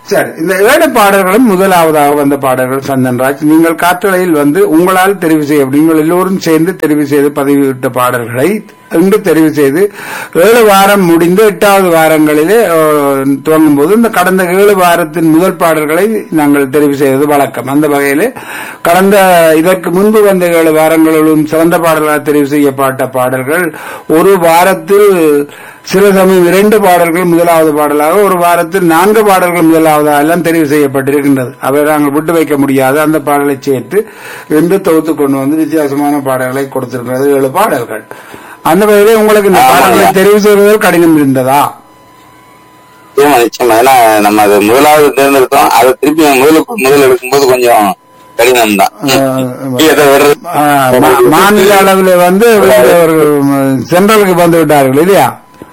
சரி இந்த ஏழு பாடல்களும் முதலாவதாக வந்த பாடல்கள் சந்தன்ராஜ் நீங்கள் காற்றலையில் வந்து உங்களால் தெரிவு செய்ய நீங்கள் எல்லோரும் சேர்ந்து தெரிவு செய்து பதிவிட்ட பாடல்களை இன்று தெரிவு செய்து ஏழு வாரம் முடிந்து எட்டாவது வாரங்களிலே அஹ், துவங்கும் போது இந்த கடந்த ஏழு வாரத்தின் முதல் பாடல்களை நாங்கள் தெரிவு செய்வது வழக்கம் அந்த வகையிலே கடந்த இதற்கு முன்பு வந்த ஏழு வாரங்களிலும் சிறந்த பாடல்களாக தெரிவு செய்யப்பட்ட பாடல்கள் ஒரு வாரத்தில் சில சமயம் இரண்டு பாடல்கள் முதலாவது பாடலாக ஒரு வாரத்தில் நான்கு பாடல்கள் முதலாவதாக எல்லாம் தெரிவு செய்யப்பட்டிருக்கின்றது அவை நாங்கள் விட்டு வைக்க முடியாது அந்த பாடலை சேர்த்து என்று தொகுத்து கொண்டு வந்து வித்தியாசமான பாடல்களை கொடுத்திருக்கிறது ஏழு பாடல்கள் அந்த வகையிலே உங்களுக்கு இந்த பாடல்களை தெரிவு செய்வதில் கடினம் இருந்ததா நிச்சயமா நிச்சயமா ஏன்னா நம்ம அது முதலாவது தேர்ந்தெடுத்தோம் அதை திருப்பி முதல் முதல் எடுக்கும்போது கொஞ்சம் கடினம் தான் ஆஹ், மா- மாநில அளவில் வந்து அவர்கள் சென்ட்ரலுக்கு வந்து விட்டார்கள் இல்லையா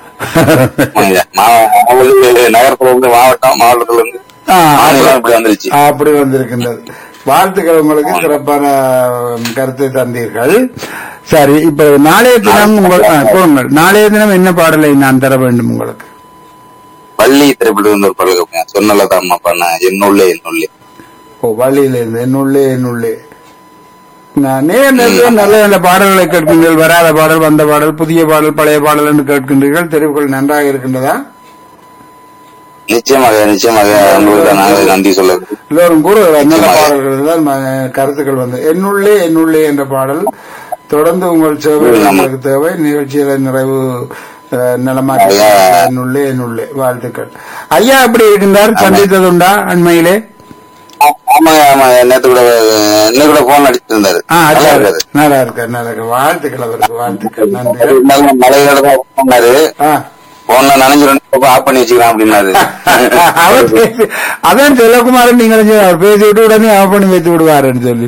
நகரத்துல இருந்து மாவட்டம் மாவட்டத்துல இருந்து ஆ, மாநிலம் இப்படி வந்துருச்சு அப்படி வந்திருக்கின்றது வாழ்த்துக்கள் உங்களுக்கு சிறப்பான உம், கருத்தை தந்தீர்கள் சரி இப்ப நாளைய தினம் உங்கள் ஆ, கூறுங்கள் நாளைய தினம் என்ன பாடலை நான் தர வேண்டும் உங்களுக்கு பள்ளி திரைப்படத்துல ஒரு பழக சொன்னலதான் அம்மா பண்ண என்னுள்ளே என்னுள்ளே ஓ வழியில இருந்து என்னுள்ளே என்னுள்ளே நான் நேர் நேரத்தில் நல்ல நல்ல பாடல்களை கேட்கின்றீர்கள் வராத பாடல் வந்த பாடல் புதிய பாடல் பழைய பாடல் என்று கேட்கின்றீர்கள் தெரிவுகள் நன்றாக இருக்கின்றதா நிச்சயமாக நிச்சயமாக உங்களுக்கு தான் நாங்கள் நன்றி சொல்ல எல்லோரும் கூட நல்ல நிச்சயமாக. பாடல்கள் தான் ம- கருத்துக்கள் வந்து என்னுள்ளே என்னுள்ளே என்ற பாடல் தொடர்ந்து உங்கள் சேவை ஆமா. உங்களுக்கு தேவை நிகழ்ச்சியில நிறைவு அஹ், நலமாக்கி ஐயா. என்னுள்ளே என்னுள்ளே வாழ்த்துக்கள் ஐயா எப்படி இருக்கின்றார் சந்தித்ததுண்டா அண்மையிலே ஆமா ஆமா நேத்து கூட இன்னும் கூட போன் அடிச்சிட்டு இருந்தாரு ஆ நல்லா சரி. இருக்காரு நல்லா இருக்க நல்லா இருக்க வாழ்த்துக்கள் அவருக்கு வாழ்த்துக்கள் நன்றி இருந்தாலும் மலையோட தான் பண்ணாரு ஆ. போன்ல நனைஞ்சிரும் ஆஃப் பண்ணி வச்சுக்கலாம் அப்படின்னாரு அவர் பேசி அதான் செல்லகுமாரன் நீங்க நினைச்சு அவர் பேசிவிட்டு உடனே ஆஃப் பண்ணி வைத்து விடுவாருன்னு சொல்லி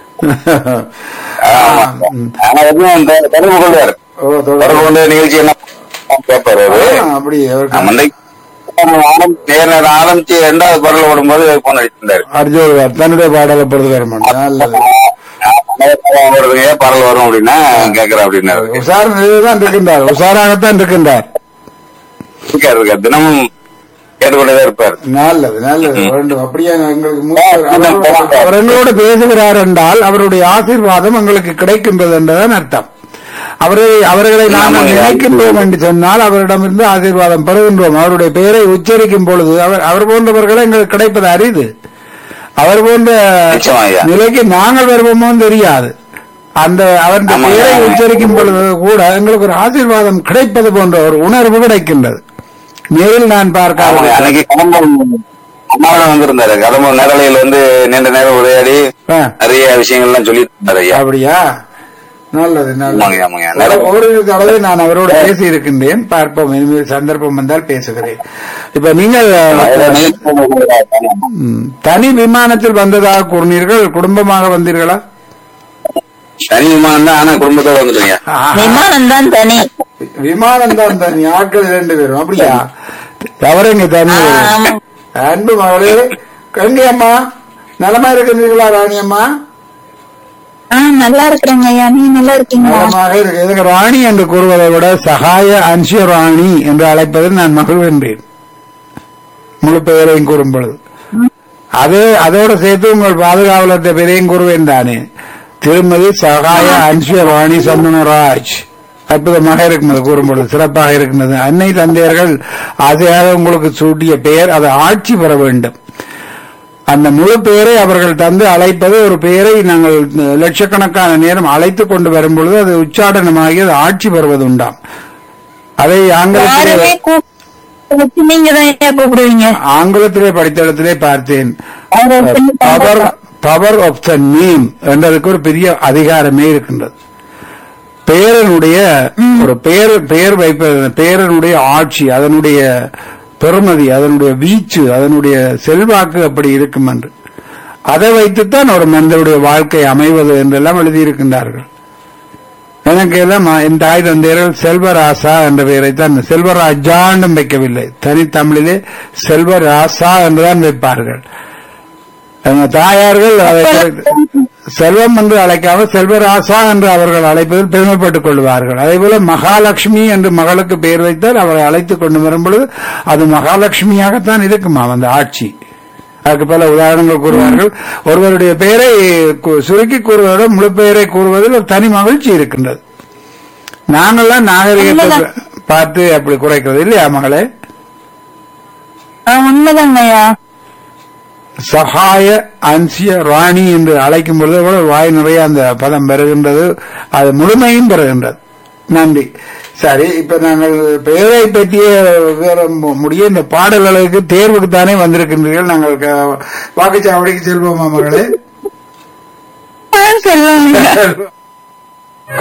ஆமா. ம். ஆனா எதுவும் தெ- தொடர்பு கொள்வாரு ஓ தொடர்ந்து. தொடர்பு கொண்டு நிகழ்ச்சி என்ன கேட்பாரு அவரு ஆ, அப்படி அவருக்கு நம்ம வந்து ஆரம்- நேர நேரம் ஆரம்பிச்சு ரெண்டாவது குரல் ஓடும்போது போன் அடிச்சிருந்தாரு அர்ஜுன் தன்னுடைய பாடலை பொறுத்து வர மாட்டேன் நல்லது வருதுங்க பரல் வரும் அப்படின்னா கேக்குறேன் அப்படின்னாரு உஷார் நிலையில்தான் இருக்கின்றார் உஷாராகத்தான் இருக்கின்றார் இருக்காரு இருக்காரு தினமும் கேட்டுக்கொண்டே இருப்பார் நல்லது நல்லது வேண்டும் அப்படியே எங்களுக்கு மூத்தவர். அவர் அவர் எங்களோட பேசுகிறார் என்றால் அவருடைய ஆசீர்வாதம் எங்களுக்கு கிடைக்கின்றது என்றுதான் அர்த்தம் அவரை அவர்களை நாங்கள் ஆமாங்க. நினைக்கின்றோம் என்று சொன்னால் அவரிடமிருந்து ஆசீர்வாதம் பெறுகின்றோம் அவருடைய பெயரை உச்சரிக்கும் பொழுது அவர் அவர் போன்றவர்களை எங்களுக்கு கிடைப்பது அரிது அவர் போன்ற நிச்சயமா ஐயா. நிலைக்கு நாங்கள் வருவோமோ தெரியாது அந்த அவருடைய ஆமாங்க. பெயரை உச்சரிக்கும் பொழுது கூட எங்களுக்கு ஒரு ஆசீர்வாதம் கிடைப்பது போன்ற ஒரு உணர்வு கிடைக்கின்றது நேரில் நான் ஆமாங்க. பார்க்காத அன்னைக்கு கடம்பூர் அம்மாவோட வந்திருந்தாரு கடம்பூர் நேரலையில் வந்து நீண்ட நேரம் உரையாடி ஆ. நிறைய விஷயங்கள்லாம் சொல்லி இருந்தாரு ஐயா அப்படியா நல்லது ஆமாங்க, நல்லது ஆமாங்க. நல்லது. ஒரு தடவை நான் அவரோடு பேசி இருக்கின்றேன் பார்ப்போம் இனிமேல் சந்தர்ப்பம் வந்தால் பேசுகிறேன் இப்ப நீங்கள் ம், தனி விமானத்தில் வந்ததாக கூறினீர்கள் குடும்பமாக வந்தீர்களா தனி விமானம் தான் ஆனா குடும்பத்தோட வந்துட்டீங்க விமானம் தான் தனி விமானம் தான் தனி ஆட்கள் இரண்டு பேரும் அப்படியா தவறுங்க தனி ஆ, ஆமா. அன்பு மகளே கண்டி அம்மா நலமா இருக்கின்றீர்களா ராணி அம்மா ஆ நல்லா இருக்கிறேங்க ஐயா நீங்க நல்லா இருக்கீங்களா நலமாக இருக்கு இதுக்கு ராணி என்று கூறுவதை விட சகாய அன்சிய ராணி என்று அழைப்பதில் நான் மகிழ்கின்றேன் முழு பெயரையும் கூறும் பொழுது அது அதோடு சேர்த்து உங்கள் பாதுகாவலர் பெயரையும் கூறுவேன் தானே திருமதி சகாய அன்சிய ராணி சந்தனராஜ் அற்புதமாக இருக்கும் அது கூறும் பொழுது சிறப்பாக இருக்கின்றது அன்னை தந்தையர்கள் ஆசையாக உங்களுக்கு சூட்டிய பெயர் அது ஆட்சி பெற வேண்டும் அந்த முழு பெயரை அவர்கள் தந்து அழைப்பது ஒரு பெயரை நாங்கள் லட்சக்கணக்கான நேரம் அழைத்துக் கொண்டு வரும் பொழுது அது உச்சாடனமாகி அது ஆட்சி பெறுவது உண்டாம் அதை யாருமே ஆங்கிலத்திலே கூப்பிட்டு நீங்க தான் ஐயா கூப்பிடுவீங்க ஆங்கிலத்திலே படித்த இடத்திலே பார்த்தேன் அவரை சொல்லி பவர் பார்த்தா. பவர் ஆஃப் த நேம் என்றதுக்கு ஒரு பெரிய அதிகாரமே இருக்கின்றது பெயரனுடைய ஒரு பெயர் பெயர் வைப்பது பெயரனுடைய ஆட்சி அதனுடைய பெருமதி அதனுடைய வீச்சு அதனுடைய செல்வாக்கு அப்படி இருக்கும் என்று அதை வைத்துத்தான் ஒரு மனிதனுடைய வாழ்க்கை அமைவது என்றெல்லாம் எழுதியிருக்கின்றார்கள் எனக்கு எல்லாம் என் தாய் தந்தையர்கள் செல்வராசா என்ற பெயரைத்தான் செல்வராஜாண்டும் வைக்கவில்லை தனித்தமிழிலே செல்வராசா என்றுதான் வைப்பார்கள் எங்க தாயார்கள் அதை செல்வம் என்று அழைக்காமல் செல்வராசா என்று அவர்கள் அழைப்பதில் பெருமைப்பட்டுக் கொள்வார்கள் அதே போல மகாலட்சுமி என்று மகளுக்கு பெயர் வைத்தால் அவரை அழைத்துக் கொண்டு வரும் பொழுது அது மகாலட்சுமியாகத்தான் இருக்குமா அந்த ஆட்சி அதுக்கு பல உதாரணங்கள் கூறுவார்கள் ஒருவருடைய பெயரை கு- சுருக்கி கூறுவதோட முழு பெயரை கூறுவதில் ஒரு தனி மகிழ்ச்சி இருக்கின்றது நாங்கெல்லாம் நாகரிகத்தை பார்த்து அப்படி குறைக்கிறது இல்லையா மகளே ஆ, உண்மைதாங்க ஐயா சகாய அன்சிய ராணி என்று அழைக்கும் பொழுது கூட வாய் நிறைய அந்த பதம் பெறுகின்றது அது முழுமையும் பெறுகின்றது நன்றி சரி இப்ப நாங்கள் பெயரை பற்றிய வேற மு- முடிய இந்த பாடல்களுக்கு தேர்வுக்கு தானே வந்திருக்கின்றீர்கள் நாங்கள் க- வாக்குச்சாவடிக்கு செல்வோமா மகளே ஆ, சொல்லுங்க ஐயா.